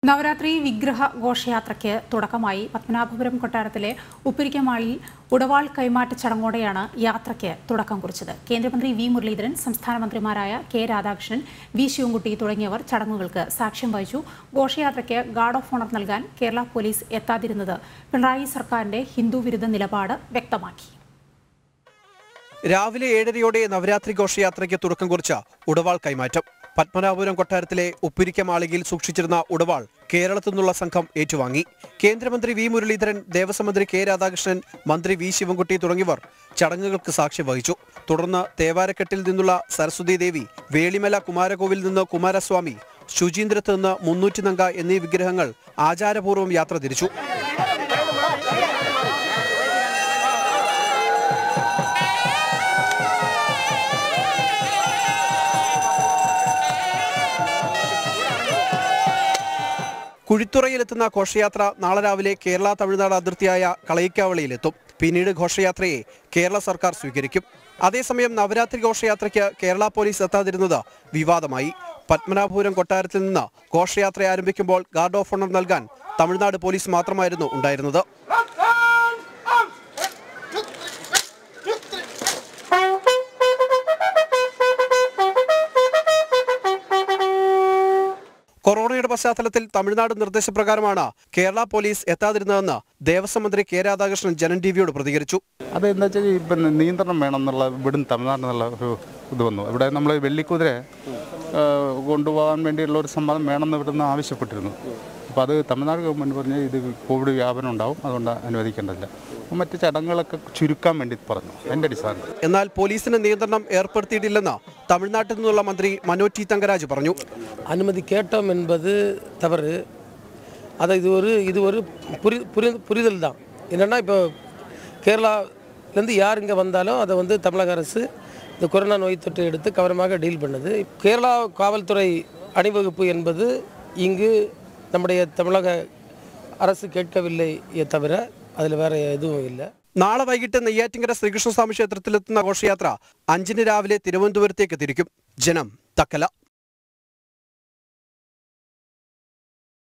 നവരാത്രി വിഗ്രഹ ഘോഷയാത്രയ്ക്ക് തുടക്കമായി പത്മനാഭപുരം കൊട്ടാരത്തിലെ ഉപ്പിരിക്കമാളിൽ ഉടവാൾ കൈമാറ്റ ചടങ്ങോടെയാണ് യാത്രയ്ക്ക് തുടക്കം കുറിച്ചത് കേന്ദ്രമന്ത്രി വി മുരളീധരൻ സംസ്ഥാന മന്ത്രിമാരായ കെ രാധാകൃഷ്ണൻ വി ശിവൻകുട്ടി തുടങ്ങിയവർ ചടങ്ങുകൾക്ക് സാക്ഷ്യം വഹിച്ചു ഘോഷയാത്രയ്ക്ക് ഗാർഡ് ഓഫ് ഓണർ നൽകാൻ കേരള പോലീസ് എത്താതിരുന്നത് പിണറായി സർക്കാരിന്റെ ഹിന്ദു വിരുദ്ധ നിലപാട് വ്യക്തമാക്കി രാവിലെ ഏഴരയോടെ നവരാത്രി ഘോഷയാത്രയ്ക്ക് തുടക്കം കുറിച്ച ഉടവാൾ കൈമാറ്റം പത്മനാഭപുരം കൊട്ടാരത്തിലെ ഉപ്പിരിക്ക മാളികയിൽ സൂക്ഷിച്ചിരുന്ന ഉടവാൾ കേരളത്തിൽ നിന്നുള്ള സംഘം ഏറ്റുവാങ്ങി കേന്ദ്രമന്ത്രി വി മുരളീധരൻ ദേവസ്വം മന്ത്രി കെ രാധാകൃഷ്ണൻ മന്ത്രി വി ശിവൻകുട്ടി തുടങ്ങിയവർ ചടങ്ങുകൾക്ക് സാക്ഷ്യം വഹിച്ചു തുടർന്ന് തേവാരക്കെട്ടിൽ നിന്നുള്ള സരസ്വതി ദേവി വേളിമല കുമാരകോവിൽ നിന്ന് കുമാരസ്വാമി ശുചീന്ദ്രത്ത് നിന്ന് മുന്നൂറ്റി നങ്ക എന്നീ വിഗ്രഹങ്ങൾ ആചാരപൂർവ്വം യാത്ര തിരിച്ചു കുഴിത്തുറയിലെത്തുന്ന ഘോഷയാത്ര നാളെ രാവിലെ കേരള തമിഴ്നാട് അതിർത്തിയായ കളയിക്കാവളിയിലെത്തും പിന്നീട് ഘോഷയാത്രയെ കേരള സർക്കാർ സ്വീകരിക്കും അതേസമയം നവരാത്രി ഘോഷയാത്രയ്ക്ക് കേരള പോലീസ് എത്താതിരുന്നത് വിവാദമായി പത്മനാഭപുരം കൊട്ടാരത്തിൽ നിന്ന് ഘോഷയാത്ര ആരംഭിക്കുമ്പോൾ ഗാർഡ് ഓഫ് ഓണർ നൽകാൻ തമിഴ്നാട് പോലീസ് മാത്രമായിരുന്നു ഉണ്ടായിരുന്നത് കൊറോണയുടെ പശ്ചാത്തലത്തിൽ തമിഴ്നാട് നിർദ്ദേശപ്രകാരമാണ് കേരള പോലീസ് എത്താതിരുന്നതെന്ന് ദേവസ്വം മന്ത്രി കെ രാധാകൃഷ്ണൻ ജനൻ ടിവിയോട് പ്രതികരിച്ചു അത് എന്താ വെച്ചാൽ ഇപ്പം നിയന്ത്രണം വേണം എന്നുള്ള ഇവിടുന്ന് തമിഴ്നാട്ടിൽ നിന്നുള്ള ഒരു ഇത് വന്നു ഇവിടെ നമ്മൾ വെള്ളിക്കുതിര ആ, കൊണ്ടുപോകാൻ വേണ്ടിയുള്ള ഒരു സമ്മതം വേണമെന്ന് ഇവിടുന്ന് ആവശ്യപ്പെട്ടിരുന്നു അപ്പോൾ അത് തമിഴ്നാട് ഗവൺമെൻറ് പറഞ്ഞ് ഇത് കോവിഡ് വ്യാപനം ഉണ്ടാവും അതുകൊണ്ട് അനുവദിക്കേണ്ടതില്ല അപ്പോൾ മറ്റ് ചടങ്ങുകളൊക്കെ ചുരുക്കാൻ വേണ്ടി പറഞ്ഞു എൻ്റെ അടിസ്ഥാനത്തിൽ എന്നാൽ പോലീസിന് നിയന്ത്രണം ഏർപ്പെടുത്തിയിട്ടില്ലെന്ന് തമിഴ്നാട്ടിൽ നിന്നുള്ള മന്ത്രി മനോജ് ടി തങ്കരാജ് പറഞ്ഞു அனுமதி கேட்டோம் என்பது தவறு அதை இது ஒரு இது ஒரு புரி புரி புரிதல் தான் என்னென்னா இப்போ கேரளாலேருந்து யார் இங்கே வந்தாலும் அதை வந்து தமிழக அரசு இந்த கொரோனா நோய் தொற்றை எடுத்து கவனமாக டீல் பண்ணுது கேரளா காவல்துறை அணிவகுப்பு என்பது இங்கு நம்முடைய தமிழக அரசு கேட்கவில்லை தவிர அதில் வேறு எதுவும் இல்லை നാളെ വൈകിട്ട് നെയ്യാറ്റിങ്കര ശ്രീകൃഷ്ണസ്വാമി ക്ഷേത്രത്തിലെത്തുന്ന ഘോഷയാത്ര അഞ്ചിന് രാവിലെ തിരുവനന്തപുരത്തേക്ക് തിരിക്കും ജനം തക്കല